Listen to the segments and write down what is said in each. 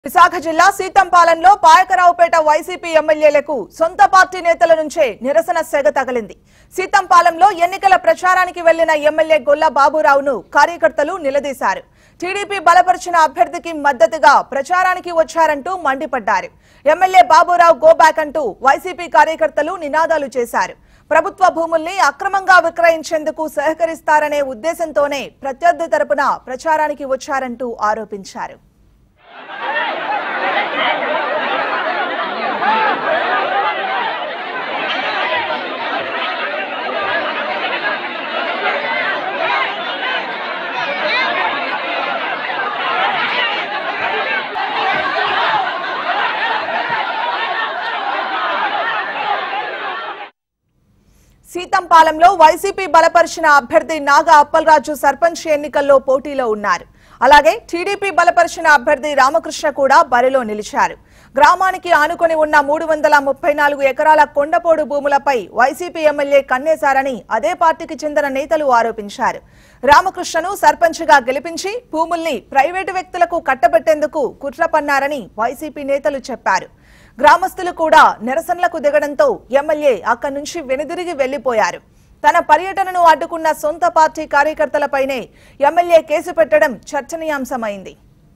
విశాఖ జిల్లా సీతంపాలెంలో పాయకరావుపేట వైసీపీ ఎమ్మెల్యేలకు సొంత పార్టీ నేతల నుంచే నిరసన సెగ తగిలింది సీతంపాలెంలో ఎన్నికల ప్రచారానికి వెళ్లిన ఎమ్మెల్యే గొల్ల బాబురావును కార్యకర్తలు నిలదీశారు టీడీపీ బలపరిచిన అభ్యర్థికి మద్దతుగా ప్రచారానికి వచ్చారంటూ మండిపడ్డారు ఎమ్మెల్యే బాబురావు గో బ్యాక్ అంటూ వైసీపీ కార్యకర్తలు నినాదాలు చేశారు ప్రభుత్వ భూముల్ని అక్రమంగా విక్రయించేందుకు సహకరిస్తారనే ఉద్దేశంతోనే ప్రత్యర్థి తరపున ప్రచారానికి వచ్చారంటూ ఆరోపించారు సీతంపాలెంలో వైసీపీ బలపరిచిన అభ్యర్థి నాగా అప్పలరాజు సర్పంచ్ ఎన్నికల్లో పోటీలో ఉన్నారు అలాగే టీడీపీ బలపరిచిన అభ్యర్థి రామకృష్ణ కూడా బరిలో నిలిచారు గ్రామానికి ఆనుకొని ఉన్న మూడు వందల ముప్పై నాలుగు ఎకరాల కొండపోడు భూములపై వైసీపీ ఎమ్మెల్యే కన్నేశారని అదే పార్టీకి చెందిన నేతలు ఆరోపించారు రామకృష్ణను సర్పంచ్గా గెలిపించి భూముల్ని ప్రైవేటు వ్యక్తులకు కట్టబెట్టేందుకు కుట్ర పన్నారని వైసీపీ నేతలు చెప్పారు గ్రామస్తులు కూడా నిరసనలకు దిగడంతో ఎమ్మెల్యే అక్కడి నుంచి వెనుదిరిగి వెళ్లిపోయారు తన పర్యటనను అడ్డుకున్న సొంత పార్టీ కార్యకర్తలపైనే ఎమ్మెల్యే కేసు పెట్టడం చర్చనీయాంశమైంది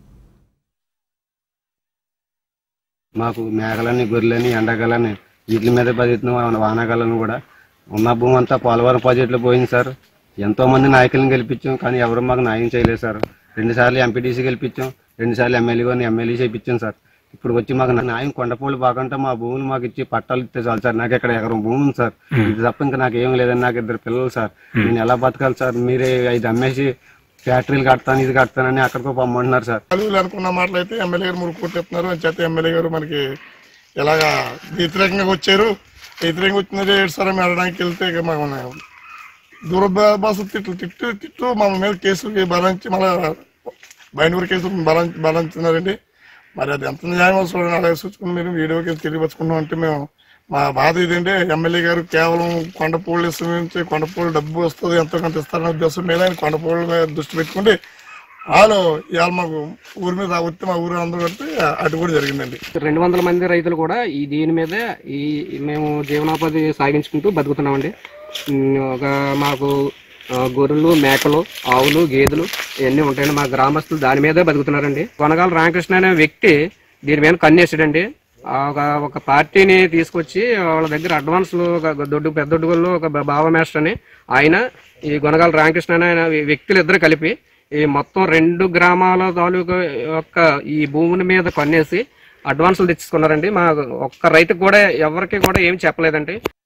మాకు మేకలని గొర్రెలని ఎండగలని వీటి మీద బతుకుతున్నాం వానగాలను కూడా ఉన్న భూమి అంతా పోలవరం ప్రాజెక్టులో పోయింది సార్ ఎంతో మంది నాయకులను గెలిపించాం కానీ ఎవరు మాకు న్యాయం చేయలేదు సార్ రెండు సార్లు ఎంపీటీసీ గెలిపించాం రెండు సార్లు ఎమ్మెల్యే గారిని ఎమ్మెల్యే చేయించాం సార్ ఇప్పుడు వచ్చి మాకు న్యాయం కొండపూలు బాగుంటే మా భూమిని మాకు ఇచ్చి పట్టాలు ఇస్తే చాలు సార్ నాకు ఇక్కడ ఎకరం భూమి ఉంది సార్ ఇది తప్ప ఇంకా నాకు ఏం లేదని నాకు ఇద్దరు పిల్లలు సార్ నేను ఎలా బతకాలి సార్ మీరే ఐదు అమ్మేసి ఫ్యాక్టరీలు కడతాను ఇది కడతానని అక్కడికో పొమ్మంటున్నారు సార్ చదువులు అనుకున్న మాటలు అయితే ఎమ్మెల్యే గారు మురుగు కొట్టేస్తున్నారు అని చేత ఎమ్మెల్యే గారు మనకి ఎలాగా వ్యతిరేకంగా వచ్చారు వ్యతిరేకంగా వచ్చిందంటే ఏడు సార్ వెళ్ళడానికి వెళ్తే ఇక మాకు దూరభాష తిట్లు తిట్టు తిట్టు మా మీద కేసు బలంచి మళ్ళా బయటూరు కేసు బలం బలంచున్నారండి మరి అది ఎంత న్యాయం అవసరం అలాగే చూసుకుని మీరు వీడియోకి తెలియపరుచుకున్నాం అంటే మేము మా బాధ ఇదంటే ఎమ్మెల్యే గారు కేవలం కొండపూళ్ళు ఇస్తే కొండపూళ్ళు డబ్బు వస్తుంది ఎంతో కొంత ఇస్తారనే ఉద్దేశం మీద ఆయన కొండపూళ్ళ మీద దృష్టి పెట్టుకుంటే వాళ్ళు ఇవాళ మాకు ఊరి మీద వచ్చి మా ఊరు అందరూ కలిపి అటు కూడా జరిగిందండి రెండు వందల మంది రైతులు కూడా ఈ దీని మీదే ఈ మేము జీవనోపాధి సాగించుకుంటూ బతుకుతున్నామండి ఉమ్, ఒక మాకు ఆ, గొర్రెలు మేకలు ఆవులు గేదెలు ఇవన్నీ ఉంటాయండి మా గ్రామస్తులు దాని మీదే బతుకుతున్నారండి కొనగాల రామకృష్ణ అనే వ్యక్తి దీని మీద కన్నేసాడండి ఆ ఒక ఒక పార్టీని తీసుకొచ్చి వాళ్ళ దగ్గర అడ్వాన్స్లు ఒక దొడ్డు పెద్ద దొడ్డుగల్లో ఒక బావ మాస్టర్ అని ఆయన ఈ గొనగాల రామకృష్ణ అనే వ్యక్తులు ఇద్దరు కలిపి ఈ మొత్తం రెండు గ్రామాల తాలూకా యొక్క ఈ భూమిని మీద కొనేసి అడ్వాన్సులు తెచ్చుకున్నారండి మా ఒక్క రైతుకు కూడా ఎవరికి కూడా ఏమి చెప్పలేదండి